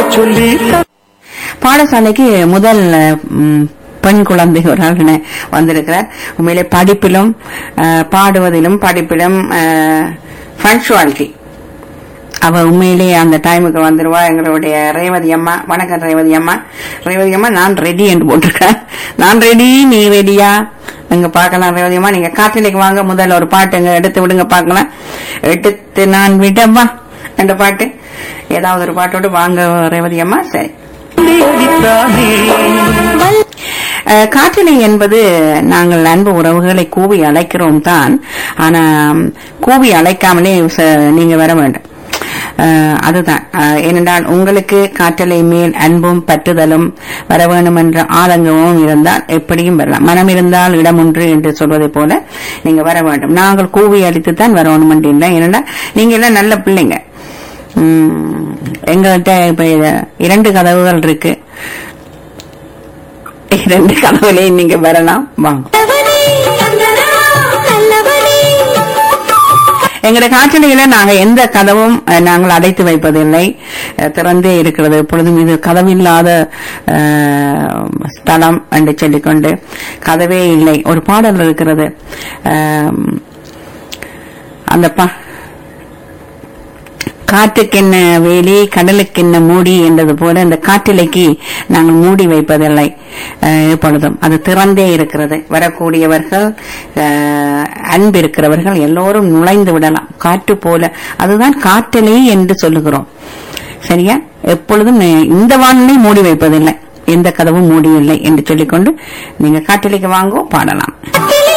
சொல்லி பாடசாலைக்கு முதல் ம், பெண் குழந்தை ஒரு ஆள் ந- வந்திருக்கிறார் உண்மையிலே படிப்பிலும் அஹ், பாடுவதிலும் படிப்பிலும் பங்க்சுவாலிட்டி அவ உண்மையிலேயே அந்த டைமுக்கு வந்துருவா எங்களுடைய ரேவதி அம்மா வணக்கம் ரேவதி அம்மா ரேவதி அம்மா நான் ரெடி என்று போட்டிருக்கேன் நான் ரெடி நீ ரெடியா எங்க பார்க்கலாம் ரேவதி அம்மா நீங்க காட்டிலைக்கு வாங்க முதல்ல ஒரு பாட்டு எங்க எடுத்து விடுங்க பார்க்கலாம் எடுத்து நான் விடவா அந்த பாட்டு ஏதாவது ஒரு பாட்டோடு வாங்க ரேவதி அம்மா சரி அடித்தானே அஹ், காற்றிலை என்பது நாங்கள் அன்பு உறவுகளை கூவி அழைக்கிறோம் தான் ஆனா ம், கூவி அழைக்காமலே ச- நீங்க வர வேண்டும் அஹ், அதுதான் அஹ், ஏனென்றால் உங்களுக்கு காற்றலை மேல் அன்பும் பற்றுதலும் வர வேண்டும் என்ற ஆதங்கமும் இருந்தால் எப்படியும் வரலாம் மனம் இருந்தால் இடம் ஒன்று என்று சொல்வதை போல நீங்க வர வேண்டும் நாங்கள் கூவி அடித்து தான் வரணும் என்று இல்லை ஏனென்றால் நீங்க எல்லாம் நல்ல பிள்ளைங்க உம், எங்கள்கிட்ட இப்ப இத- இரண்டு கதவுகள் இருக்கு இரண்டு கதவுலையும் நீங்க வரலாம் வாங்க எங்களுடைய காற்றலையில நாங்க எந்த கதவும் அஹ், நாங்கள் அடைத்து வைப்பதில்லை அஹ், திறந்தே இருக்கிறது எப்பொழுதும் இது கதவில்லாத அஹ், ஸ்தலம் என்று சொல்லிக்கொண்டு கதவே இல்லை ஒரு பாடல் இருக்கிறது அஹ், அந்த பா காற்றுக்கென்ன வேலி கடலுக்கென்ன மூடி என்றது போல இந்த காற்றிலைக்கு நாங்கள் மூடி வைப்பதில்லை அஹ், எப்பொழுதும் அது திறந்தே இருக்கிறது வரக்கூடியவர்கள் அஹ், அன்பு இருக்கிறவர்கள் எல்லோரும் நுழைந்து விடலாம் காற்று போல அதுதான் காற்றிலை என்று சொல்லுகிறோம் சரியா எப்பொழுதும் நி- இந்த வானிலை மூடி வைப்பதில்லை எந்த கதவும் மூடியில்லை என்று சொல்லிக்கொண்டு நீங்க காற்றிலைக்கு வாங்கோ பாடலாம்